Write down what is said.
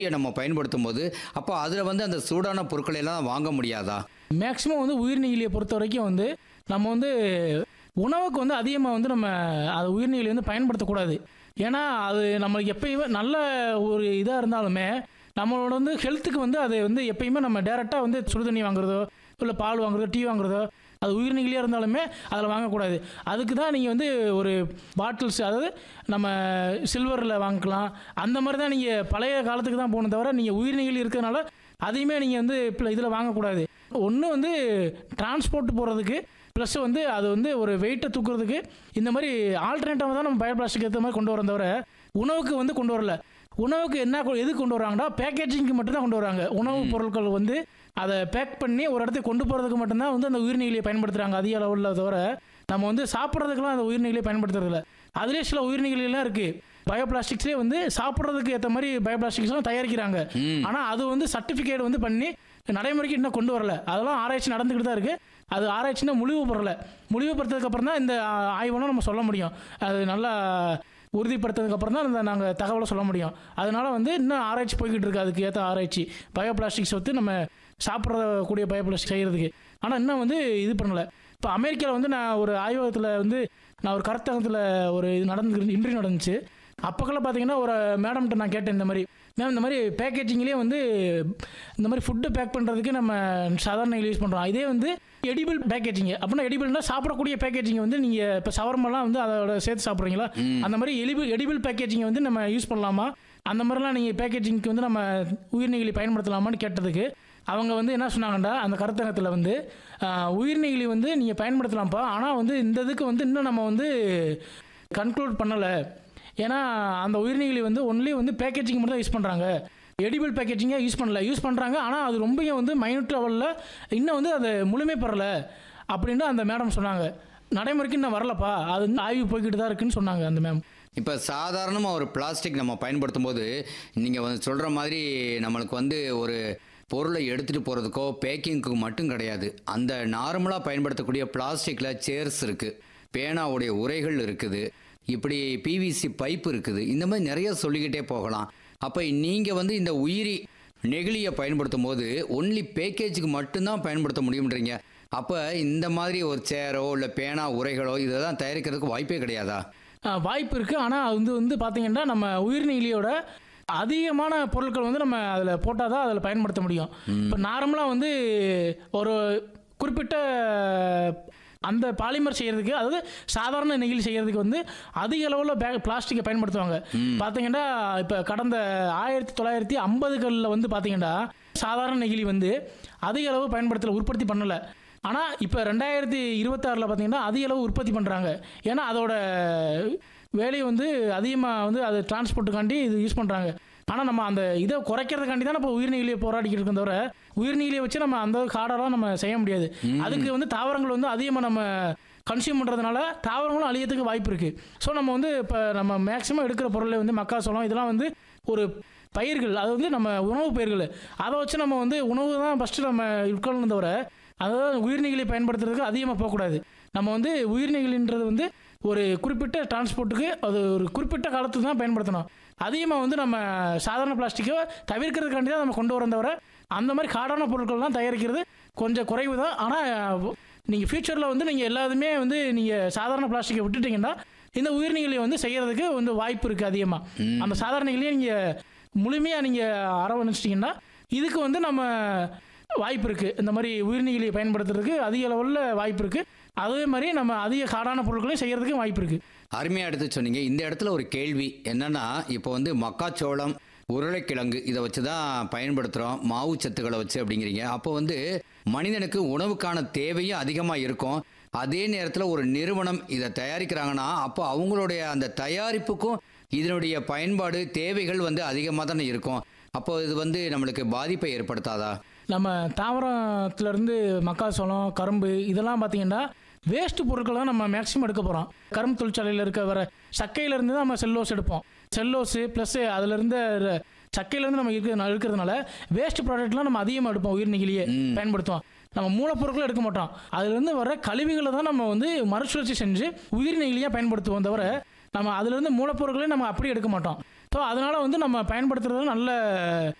நம்ம பயன்படுத்தும் போது அப்போ அதில் வந்து அந்த சூடான பொருட்களை எல்லாம் வாங்க முடியாதா மேக்ஸிமம் வந்து உயிர்நீலியை பொறுத்த வரைக்கும் வந்து நம்ம வந்து உணவுக்கு வந்து அதிகமாக வந்து நம்ம அது உயிர்நீலி வந்து பயன்படுத்தக்கூடாது ஏன்னா அது நம்மளுக்கு எப்பயுமே நல்ல ஒரு இதாக இருந்தாலுமே நம்மளோட வந்து ஹெல்த்துக்கு வந்து அது வந்து எப்பயுமே நம்ம டேரெக்டாக வந்து சுடுதண்ணி வாங்குறதோ இல்லை பால் வாங்குறதோ டீ வாங்குறதோ அது உயிர்நீலியாக இருந்தாலுமே அதில் வாங்கக்கூடாது அதுக்கு தான் நீங்கள் வந்து ஒரு பாட்டில்ஸ் அதாவது நம்ம சில்வரில் வாங்கிக்கலாம் அந்த மாதிரி தான் நீங்கள் பழைய காலத்துக்கு தான் போகணும் தவிர நீங்கள் உயிர்நீலி இருக்கிறதுனால அதையுமே நீங்கள் வந்து இப்போ இதில் வாங்கக்கூடாது ஒன்று வந்து டிரான்ஸ்போர்ட் போகிறதுக்கு ப்ளஸ் வந்து அது வந்து ஒரு வெயிட்டை தூக்குறதுக்கு இந்த மாதிரி ஆல்டர்னேட்டிவ் தான் நம்ம பயோ பிளாஸ்டிக் ஏற்ற மாதிரி கொண்டு வரோம் தவிர உணவுக்கு வந்து கொண்டு வரல உணவுக்கு என்ன கொ- எது கொண்டு வராங்கன்னா பேக்கேஜிங்க்கு மட்டும் தான் கொண்டு வராங்க உணவுப் பொருட்கள் வந்து அதை பேக் பண்ணி ஒரு இடத்துக்கு கொண்டு போகிறதுக்கு மட்டும்தான் வந்து அந்த உயிர்நீலியை பயன்படுத்துகிறாங்க அதிக அளவில் தவிர நம்ம வந்து சாப்பிட்றதுக்கெல்லாம் அந்த உயிர்நீலியை பயன்படுத்துறதில்ல அதுலேயே சில உயிர்நீலிலாம் இருக்குது பயோ பிளாஸ்டிக்ஸ்லேயே வந்து சாப்பிட்றதுக்கு ஏற்ற மாதிரி பயோ பிளாஸ்டிக்ஸ்லாம் தயாரிக்கிறாங்க ஆனால் அது வந்து சர்டிஃபிகேட் வந்து பண்ணி நடைமுறைக்கு இன்னும் கொண்டு வரல அதெல்லாம் ஆராய்ச்சி நடந்துக்கிட்டு தான் இருக்குது அது ஆராய்ச்சினா முழிவு பெறல முழிவு பெறதுக்கு அப்புறம் தான் இந்த ஆ- ஆய்வெல்லாம் நம்ம சொல்ல முடியும் அது நல்லா உறுதிப்படுத்ததுக்கு அப்புறம் தான் இந்த நாங்கள் தகவலை சொல்ல முடியும் அதனால வந்து இன்னும் ஆராய்ச்சி போய்கிட்டு இருக்கு அதுக்கு ஏற்ற ஆராய்ச்சி பயோ பிளாஸ்டிக்ஸ் வந்து நம்ம சாப்பிடக்கூடிய பயோ பிளாஸ்டிக் செய்கிறதுக்கு ஆனால் இன்னும் வந்து இது பண்ணல இப்போ அமெரிக்காவில் வந்து நான் ஒரு ஆய்வகத்தில் வந்து நான் ஒரு கருத்தகத்தில் ஒரு இது நடந்து இன்டர்வியூ நடந்துச்சு அப்போக்கெல்லாம் பார்த்தீங்கன்னா ஒரு மேடம்கிட்ட நான் கேட்டேன் இந்த மாதிரி மேம் இந்த மாதிரி பேக்கேஜிங்லேயே வந்து இந்த மாதிரி ஃபுட்டு பேக் பண்ணுறதுக்கு நம்ம சாதாரண யூஸ் பண்ணுறோம் இதே வந்து எடிபிள் பேக்கேஜிங் அப்படின்னா எடிபிள்னா சாப்பிடக்கூடிய பேக்கேஜிங் வந்து நீங்கள் இப்போ சவர்மெல்லாம் வந்து அதோட சேர்த்து சாப்பிட்றீங்களா அந்த மாதிரி எலிபிள் எடிபிள் பேக்கேஜிங் வந்து நம்ம யூஸ் பண்ணலாமா அந்த மாதிரிலாம் நீங்கள் பேக்கேஜிங்க்கு வந்து நம்ம உயிர்நீலி பயன்படுத்தலாமான்னு கேட்டதுக்கு அவங்க வந்து என்ன சொன்னாங்கண்டா அந்த கருத்தகத்தில் வந்து ஆஹ், உயிர்நீலி வந்து நீங்கள் பயன்படுத்தலாம்ப்பா ஆனால் வந்து இந்த இதுக்கு வந்து இன்னும் நம்ம வந்து கன்க்ளூட் பண்ணலை ஏன்னா அந்த உயிர்நீலி வந்து ஒன்லி வந்து பேக்கேஜிங் மட்டும் தான் யூஸ் பண்ணுறாங்க எடிபிள் பேக்கேஜிங்காக யூஸ் பண்ணல யூஸ் பண்ணுறாங்க ஆனால் அது ரொம்பவும் வந்து மைனூட் லெவலில் இன்னும் வந்து அது முழுமை பெறல அப்படின்னு அந்த மேடம் சொன்னாங்க நடைமுறைக்கு இன்னும் வரலப்பா அது இன்னும் ஆய்வு போய்கிட்டு தான் இருக்குன்னு சொன்னாங்க அந்த மேம் இப்போ சாதாரணமாக ஒரு பிளாஸ்டிக் நம்ம பயன்படுத்தும் போது நீங்கள் வந்து சொல்கிற மாதிரி நம்மளுக்கு வந்து ஒரு பொருளை எடுத்துகிட்டு போகிறதுக்கோ பேக்கிங்க்கு மட்டும் கிடையாது அந்த நார்மலாக பயன்படுத்தக்கூடிய பிளாஸ்டிக்கில் சேர்ஸ் இருக்குது பேனாவுடைய உரைகள் இருக்குது இப்படி பிவிசி பைப் இருக்குது இந்த மாதிரி நிறைய சொல்லிக்கிட்டே போகலாம் அப்போ நீங்கள் வந்து இந்த உயிரி நெகிழியை பயன்படுத்தும் போது ஒன்லி பேக்கேஜுக்கு மட்டும்தான் பயன்படுத்த முடியும்ன்றீங்க அப்போ இந்த மாதிரி ஒரு சேரோ இல்லை பேனா உரைகளோ இதெல்லாம் தயாரிக்கிறதுக்கு வாய்ப்பே கிடையாதா ஆ, வாய்ப்பு இருக்குது ஆனால் அது வந்து வந்து பார்த்தீங்கன்னா நம்ம உயிர்நீலியோட அதிகமான பொருட்கள் வந்து நம்ம அதில் போட்டால் தான் அதில் பயன்படுத்த முடியும் இப்போ நார்மலாக வந்து ஒரு குறிப்பிட்ட அந்த பாலிமர் செய்யறதுக்கு அதாவது சாதாரண நெகிழி செய்யறதுக்கு வந்து அதிக அளவில் பேக் பிளாஸ்டிக்கை பயன்படுத்துவாங்க பார்த்தீங்கன்னா இப்போ கடந்த ஆயிரத்தி தொள்ளாயிரத்தி ஐம்பதுகளில் வந்து பார்த்தீங்கன்னா சாதாரண நெகிழி வந்து அதிக அளவு பயன்படுத்தல உற்பத்தி பண்ணலை ஆனால் இப்போ ரெண்டாயிரத்தி இருபத்தாறில் பார்த்தீங்கன்னா அதிக அளவு உற்பத்தி பண்ணுறாங்க ஏன்னா அதோட வேலையை வந்து அதிகமாக வந்து அது டிரான்ஸ்போர்ட்டுக்காண்டி இது யூஸ் பண்ணுறாங்க ஆனால் நம்ம அந்த இதை குறைக்கிறதுக்காண்டி தான் இப்போ உயிர்நீலியை போராடிக்கிட்டு இருக்கோம் தவிர உயிர்நீலியை வச்சு நம்ம அந்த காடெல்லாம் நம்ம செய்ய முடியாது அதுக்கு வந்து தாவரங்கள் வந்து அதிகமாக நம்ம கன்சியூம் பண்ணுறதுனால தாவரங்களும் அழியத்துக்கு வாய்ப்பு இருக்குது ஸோ நம்ம வந்து இப்போ நம்ம மேக்ஸிமம் எடுக்கிற பொருளை வந்து மக்காசோளம் இதெல்லாம் வந்து ஒரு பயிர்கள் அது வந்து நம்ம உணவு பயிர்கள் அதை வச்சு நம்ம வந்து உணவு தான் ஃபஸ்ட்டு நம்ம உட்கொள்ளணும் தவிர அதாவது உயிர்நீகளை பயன்படுத்துறதுக்கு அதிகமாக போகக்கூடாது நம்ம வந்து உயிர்நீகள்ன்றது வந்து ஒரு குறிப்பிட்ட டிரான்ஸ்போர்ட்டுக்கு அது ஒரு குறிப்பிட்ட காலத்துக்கு தான் பயன்படுத்தணும் அதிகமாக வந்து நம்ம சாதாரண பிளாஸ்டிக்கை தவிர்க்கிறதுக்காண்டி தான் நம்ம கொண்டு வரோம் தவிர அந்த மாதிரி காடான பொருட்கள்லாம் தயாரிக்கிறது கொஞ்சம் குறைவு தான் ஆனால் நீங்கள் ஃப்யூச்சரில் வந்து நீங்கள் எல்லாத்துமே வந்து நீங்கள் சாதாரண பிளாஸ்டிக்கை விட்டுட்டீங்கன்னா இந்த உயிர்நீகளை வந்து செய்யறதுக்கு வந்து வாய்ப்பு இருக்குது அதிகமாக அந்த சாதாரண நெகிழியை நீங்கள் முழுமையாக நீங்கள் அரவணைச்சிட்டிங்கன்னா இதுக்கு வந்து நம்ம வாய்ப்பு இருக்குது இந்த மாதிரி உயிர்நீலியை பயன்படுத்துறதுக்கு அதிக லெவலில் வாய்ப்பு இருக்குது அதே மாதிரி நம்ம அதிக காடான பொருட்களையும் செய்யறதுக்கும் வாய்ப்பு இருக்குது அருமையாக எடுத்து சொன்னீங்க இந்த இடத்துல ஒரு கேள்வி என்னன்னா இப்போ வந்து மக்காச்சோளம் உருளைக்கிழங்கு இதை வச்சு தான் பயன்படுத்துகிறோம் மாவு சத்துக்களை வச்சு அப்படிங்கிறீங்க அப்போ வந்து மனிதனுக்கு உணவுக்கான தேவையும் அதிகமாக இருக்கும் அதே நேரத்தில் ஒரு நிறுவனம் இதை தயாரிக்கிறாங்கன்னா அப்போ அவங்களுடைய அந்த தயாரிப்புக்கும் இதனுடைய பயன்பாடு தேவைகள் வந்து அதிகமாக தானே இருக்கும் அப்போ இது வந்து நம்மளுக்கு பாதிப்பை ஏற்படுத்தாதா நம்ம தாவரத்துலேருந்து மக்காசோளம் கரும்பு இதெல்லாம் பார்த்தீங்கன்னா வேஸ்ட் பொருட்களை தான் நம்ம மேக்ஸிமம் எடுக்க போகிறோம் கரும்பு தொழிற்சாலையில் இருக்க வர சக்கையிலேருந்து தான் நம்ம செல்லோஸ் எடுப்போம் செல்லோஸு ப்ளஸ்ஸு அதுலேருந்து சக்கையிலேருந்து நம்ம இருக்கிற இருக்கிறதுனால வேஸ்ட் ப்ராடக்ட்லாம் நம்ம அதிகமாக எடுப்போம் உயிர் நெகிழியை பயன்படுத்துவோம் நம்ம மூலப்பொருட்களை எடுக்க மாட்டோம் அதுலேருந்து வர கழிவுகளை தான் நம்ம வந்து மறுசுழற்சி செஞ்சு உயிர் நெகிழியாக பயன்படுத்துவோம் தவிர நம்ம அதுலேருந்து மூலப்பொருட்களை நம்ம அப்படியே எடுக்க மாட்டோம் ஸோ அதனால் வந்து நம்ம பயன்படுத்துறது நல்ல